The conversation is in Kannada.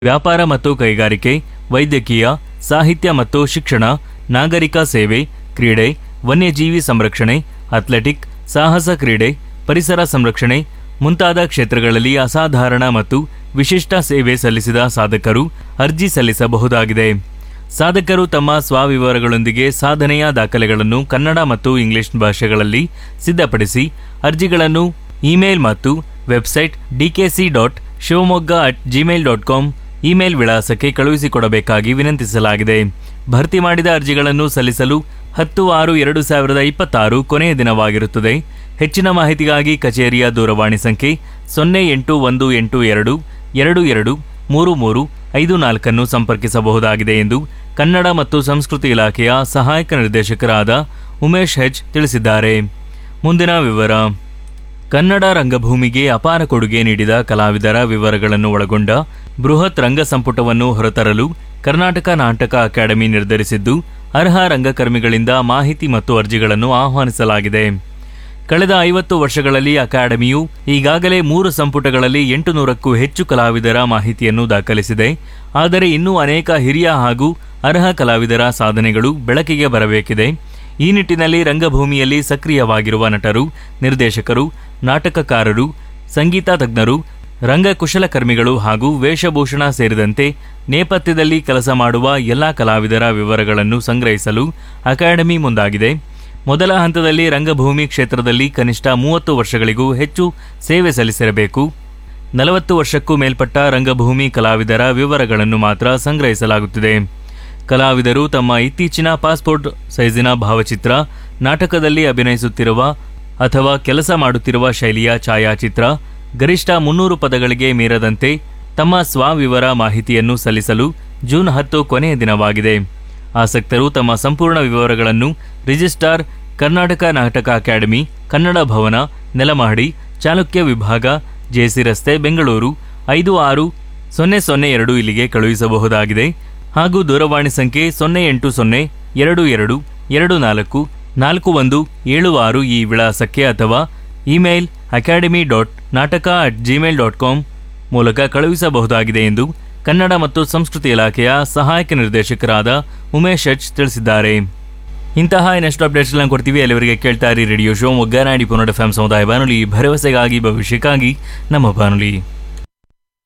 ವ್ಯಾಪಾರ ಮತ್ತು ಕೈಗಾರಿಕೆ ವೈದ್ಯಕೀಯ ಸಾಹಿತ್ಯ ಮತ್ತು ಶಿಕ್ಷಣ ನಾಗರಿಕ ಸೇವೆ ಕ್ರೀಡೆ ವನ್ಯಜೀವಿ ಸಂರಕ್ಷಣೆ ಅಥ್ಲೆಟಿಕ್ ಸಾಹಸ ಕ್ರೀಡೆ ಪರಿಸರ ಸಂರಕ್ಷಣೆ ಮುಂತಾದ ಕ್ಷೇತ್ರಗಳಲ್ಲಿ ಅಸಾಧಾರಣ ಮತ್ತು ವಿಶಿಷ್ಟ ಸೇವೆ ಸಲ್ಲಿಸಿದ ಸಾಧಕರು ಅರ್ಜಿ ಸಲ್ಲಿಸಬಹುದಾಗಿದೆ ಸಾಧಕರು ತಮ್ಮ ಸ್ವವಿವರಗಳೊಂದಿಗೆ ಸಾಧನೆಯ ದಾಖಲೆಗಳನ್ನು ಕನ್ನಡ ಮತ್ತು ಇಂಗ್ಲಿಷ್ ಭಾಷೆಗಳಲ್ಲಿ ಸಿದ್ಧಪಡಿಸಿ ಅರ್ಜಿಗಳನ್ನು ಇಮೇಲ್ ಮತ್ತು website DKC dot Shivamogga at Gmail dot com email ವಿಳಾಸಕ್ಕೆ ಕಳುಹಿಸಿಕೊಡಬೇಕಾಗಿ ವಿನಂತಿಸಲಾಗಿದೆ ಭರ್ತಿ ಮಾಡಿದ ಅರ್ಜಿಗಳನ್ನು ಸಲ್ಲಿಸಲು ಹತ್ತು ಆರು ಎರಡು ಸಾವಿರದ ಇಪ್ಪತ್ತಾರು ಕೊನೆಯ ದಿನವಾಗಿರುತ್ತದೆ ಹೆಚ್ಚಿನ ಮಾಹಿತಿಗಾಗಿ ಕಚೇರಿಯ ದೂರವಾಣಿ ಸಂಖ್ಯೆ ಸೊನ್ನೆ ಎಂಟು ಒಂದು ಎಂಟು ಎರಡು ಎರಡು ಎರಡು ಮೂರು ಮೂರು ಐದು ನಾಲ್ಕನ್ನು ಸಂಪರ್ಕಿಸಬಹುದಾಗಿದೆ ಎಂದು ಕನ್ನಡ ಮತ್ತು ಸಂಸ್ಕೃತಿ ಇಲಾಖೆಯ ಸಹಾಯಕ ನಿರ್ದೇಶಕರಾದ ಉಮೇಶ್ ಹೆಚ್ ತಿಳಿಸಿದ್ದಾರೆ ಮುಂದಿನ ವಿವರ ಕನ್ನಡ ರಂಗಭೂಮಿಗೆ ಅಪಾರ ಕೊಡುಗೆ ನೀಡಿದ ಕಲಾವಿದರ ವಿವರಗಳನ್ನು ಒಳಗೊಂಡ ಬೃಹತ್ ರಂಗ ಸಂಪುಟವನ್ನು ಹೊರತರಲು ಕರ್ನಾಟಕ ನಾಟಕ ಅಕಾಡೆಮಿ ನಿರ್ಧರಿಸಿದ್ದು ಅರ್ಹ ರಂಗಕರ್ಮಿಗಳಿಂದ ಮಾಹಿತಿ ಮತ್ತು ಅರ್ಜಿಗಳನ್ನು ಆಹ್ವಾನಿಸಲಾಗಿದೆ ಕಳೆದ ಐವತ್ತು ವರ್ಷಗಳಲ್ಲಿ ಅಕಾಡೆಮಿಯು ಈಗಾಗಲೇ ಮೂರು ಸಂಪುಟಗಳಲ್ಲಿ ಎಂಟು ನೂರಕ್ಕೂ ಹೆಚ್ಚು ಕಲಾವಿದರ ಮಾಹಿತಿಯನ್ನು ದಾಖಲಿಸಿದೆ ಆದರೆ ಇನ್ನೂ ಅನೇಕ ಹಿರಿಯ ಹಾಗೂ ಅರ್ಹ ಕಲಾವಿದರ ಸಾಧನೆಗಳು ಬೆಳಕಿಗೆ ಬರಬೇಕಿದೆ ಈ ನಿಟ್ಟಿನಲ್ಲಿ ರಂಗಭೂಮಿಯಲ್ಲಿ ಸಕ್ರಿಯವಾಗಿರುವ ನಟರು ನಿರ್ದೇಶಕರು ನಾಟಕಕಾರರು ಸಂಗೀತ ತಜ್ಞರು ರಂಗ ಕುಶಲಕರ್ಮಿಗಳು ಹಾಗೂ ವೇಷಭೂಷಣ ಸೇರಿದಂತೆ ನೇಪಥ್ಯದಲ್ಲಿ ಕೆಲಸ ಮಾಡುವ ಎಲ್ಲ ಕಲಾವಿದರ ವಿವರಗಳನ್ನು ಸಂಗ್ರಹಿಸಲು ಅಕಾಡೆಮಿ ಮುಂದಾಗಿದೆ ಮೊದಲ ಹಂತದಲ್ಲಿ ರಂಗಭೂಮಿ ಕ್ಷೇತ್ರದಲ್ಲಿ ಕನಿಷ್ಠ ಮೂವತ್ತು ವರ್ಷಗಳಿಗೂ ಹೆಚ್ಚು ಸೇವೆ ಸಲ್ಲಿಸಿರಬೇಕು ನಲವತ್ತು ವರ್ಷಕ್ಕೂ ಮೇಲ್ಪಟ್ಟ ರಂಗಭೂಮಿ ಕಲಾವಿದರ ವಿವರಗಳನ್ನು ಮಾತ್ರ ಸಂಗ್ರಹಿಸಲಾಗುತ್ತಿದೆ ಕಲಾವಿದರು ತಮ್ಮ ಇತ್ತೀಚಿನ ಪಾಸ್ಪೋರ್ಟ್ ಸೈಜಿನ ಭಾವಚಿತ್ರ ನಾಟಕದಲ್ಲಿ ಅಭಿನಯಿಸುತ್ತಿರುವ ಅಥವಾ ಕೆಲಸ ಮಾಡುತ್ತಿರುವ ಶೈಲಿಯ ಛಾಯಾಚಿತ್ರ ಗರಿಷ್ಠ ಮುನ್ನೂರು ಪದಗಳಿಗೆ ಮೀರದಂತೆ ತಮ್ಮ ಸ್ವವಿವರ ಮಾಹಿತಿಯನ್ನು ಸಲ್ಲಿಸಲು ಜೂನ್ ಹತ್ತು ಕೊನೆಯ ದಿನವಾಗಿದೆ ಆಸಕ್ತರು ತಮ್ಮ ಸಂಪೂರ್ಣ ವಿವರಗಳನ್ನು ರಿಜಿಸ್ಟ್ರಾರ್ ಕರ್ನಾಟಕ ನಾಟಕ ಅಕಾಡೆಮಿ ಕನ್ನಡ ಭವನ ನೆಲಮಹಡಿ ಚಾಲುಕ್ಯ ವಿಭಾಗ ಜೆಸಿ ರಸ್ತೆ ಬೆಂಗಳೂರು ಐದು ಆರು ಸೊನ್ನೆ ಸೊನ್ನೆ ಎರಡು ಇಲ್ಲಿಗೆ ಕಳುಹಿಸಬಹುದಾಗಿದೆ ಹಾಗೂ ದೂರವಾಣಿ ಸಂಖ್ಯೆ ಸೊನ್ನೆ ಎಂಟು ಸೊನ್ನೆ ಎರಡು ಎರಡು ಎರಡು ನಾಲ್ಕು ನಾಲ್ಕು ಒಂದು ಏಳು ಆರು ಈ ವಿಳಾಸಕ್ಕೆ ಅಥವಾ email academy dot nataka at Gmail dot com ಮೂಲಕ ಕಳುಹಿಸಬಹುದಾಗಿದೆ ಎಂದು ಕನ್ನಡ ಮತ್ತು ಸಂಸ್ಕೃತಿ ಇಲಾಖೆಯ ಸಹಾಯಕ ನಿರ್ದೇಶಕರಾದ ಉಮೇಶ್ ಎಚ್ ತಿಳಿಸಿದ್ದಾರೆ ಇಂತಹ ಇನ್ನಷ್ಟು ಅಪ್ಡೇಟ್ಸ್ಗಳನ್ನು ಕೊಡ್ತೀವಿ ಅಲ್ಲಿವರೆಗೆ ಕೇಳ್ತಾ ಇರಿ ರೇಡಿಯೋ ಶೋ ಮೊಗ್ಗ ನಾಡಿ ಪುನಡ ಫ್ಯಾಮ್ ಸಮುದಾಯ ಬಾನುಲಿ ಭರವಸೆಗಾಗಿ ಭವಿಷ್ಯಕ್ಕಾಗಿ ನಮ್ಮ ಬಾನುಲಿ